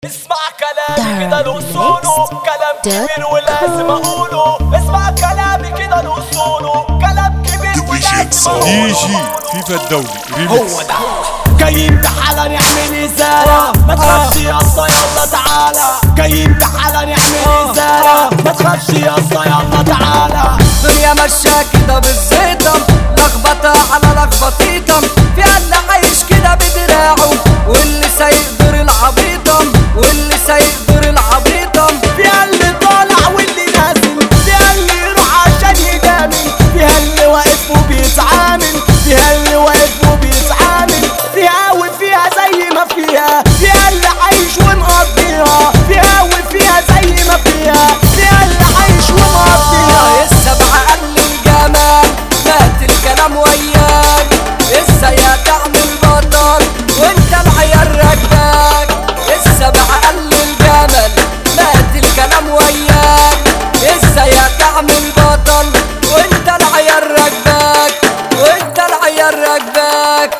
اسمع كلامي كده له اصوله كلام كبير ولازم اقوله اسمع كلامي كده له اصوله كلام كبير ولازم دي جي اقوله فيفا الدولي هو ريميكس ده جايين بحالا نعمل ازالة ما تخافش يا اسطى يلا تعالى جايين بحالا نعمل ازالة ما تخافش يا اسطى يلا تعالى الدنيا ماشية كده بالزيطم لخبطة على لخبطيطم في اللي عايش كده بدراعه واللي سايق دور العبيطم واللي سايق دور العبيطم فيها اللي طالع واللي نازل فيها اللي يروح عشان يجامل فيها اللي واقف وبيتعامل فيها اللي واقف وبيتعامل فيها وفيها زي ما فيها فيها اللي عايش ومقضيها فيها وفيها زي ما فيها فيها اللي عايش ومقضيها السبعة قل الجمال مات الكلام وياك ازاي هتعمل بطل وانت العيال ركباك السبعة قل الجمل مات الكلام وياك ازاي هتعمل بطل وانت العيال ركباك وانت العيال ركباك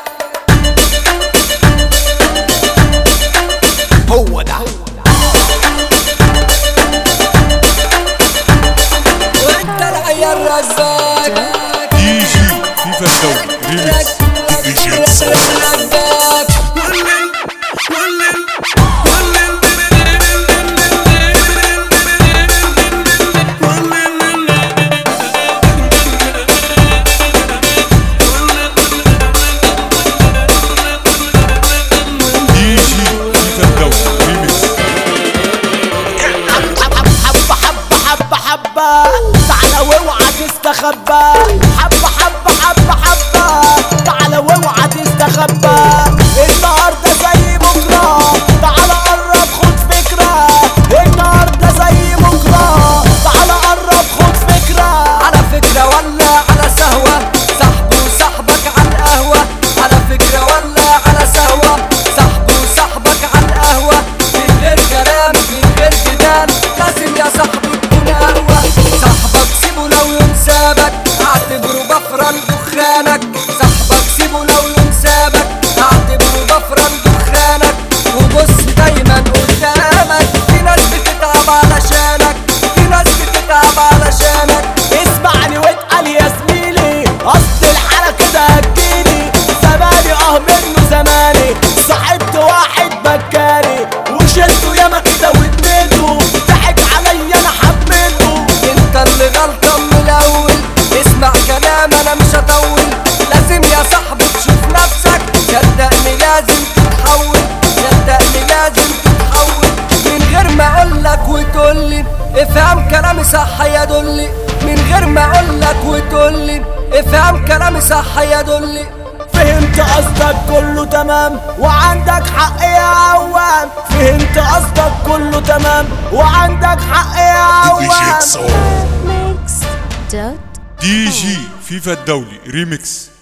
هو ده وانت العيال ركباك دي جي فيفا الدولي ريميكس دي جي فيفا الدولي ريميكس حبة حبة حبة حبة تعالى واوعى تستخبى حبة حبة حبة حبة تعالى واوعى تستخبى النهاردة زي بكرة تعالى قرب خد فكرة النهاردة زي بكرة تعالى قرب خد فكرة على فكرة ولا على سهوة صاحبه وصاحبك على القهوة على فكرة ولا على سهوة صاحبه وصاحبك على القهوة من غير كلام من غير جدال لازم يا صاحبي تكون قهوة صاحبك سيبه لو يوم سابك اعتبره بفرة لدخانك صاحبك سيبه لو يوم سابك اعتبره بفرة لدخانك وبص دايما قدامك في ناس بتتعب علشانك في ناس بتتعب علشانك اسمعني واتقل يا زميلي اصل الحالة كده هتجيلي زماني اه منه زماني صاحبت واحد بكاري وشلته ياما كده واديته ضحك عليا انا حبيته انت اللي غلطان من الاول اسمع كلام انا مش هطول لازم يا صاحبي تشوف نفسك صدقني لازم تتحول صدقني لازم تتحول من غير ما اقولك وتقولي افهم كلامي صح يا دلي من غير ما اقولك وتقولي افهم كلامي صح يا دلي فهمت قصدك كله تمام وعندك حق يا عوام فهمت قصدك كله تمام وعندك حق يا عوام Mix. Dot دي جي فيفا الدولي ريميكس